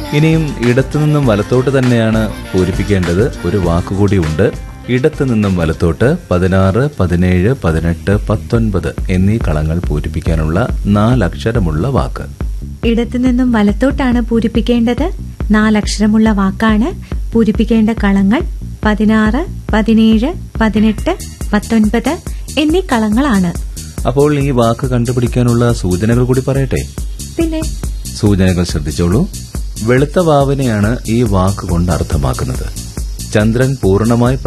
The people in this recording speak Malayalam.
ഇനിയും ഇടത്തു നിന്നും വലത്തോട്ട് തന്നെയാണ് പൂരിപ്പിക്കേണ്ടത് ഒരു വാക്കുകൂടി ഉണ്ട് ഇടത്തു നിന്നും വലത്തോട്ട് പതിനാറ് പതിനേഴ് പതിനെട്ട് പത്തൊൻപത് എന്നീ കളങ്ങൾ പൂരിപ്പിക്കാനുള്ള നാലക്ഷരമുള്ള വാക്ക് ഇടത്തു നിന്നും വലത്തോട്ടാണ് പൂരിപ്പിക്കേണ്ടത് നാലക്ഷരമുള്ള വാക്കാണ് പൂരിപ്പിക്കേണ്ട കളങ്ങൾ പതിനാറ് പതിനേഴ് പതിനെട്ട് പത്തൊൻപത് എന്നീ കളങ്ങളാണ് അപ്പോൾ ഈ വാക്ക് കണ്ടുപിടിക്കാനുള്ള സൂചനകൾ കൂടി പറയട്ടെ പിന്നെ സൂചനകൾ ശ്രദ്ധിച്ചോളൂ വെളുത്ത വാവിനെയാണ് ഈ വാക്ക് കൊണ്ട് അർത്ഥമാക്കുന്നത് ചന്ദ്രൻ പൂർണ്ണമായി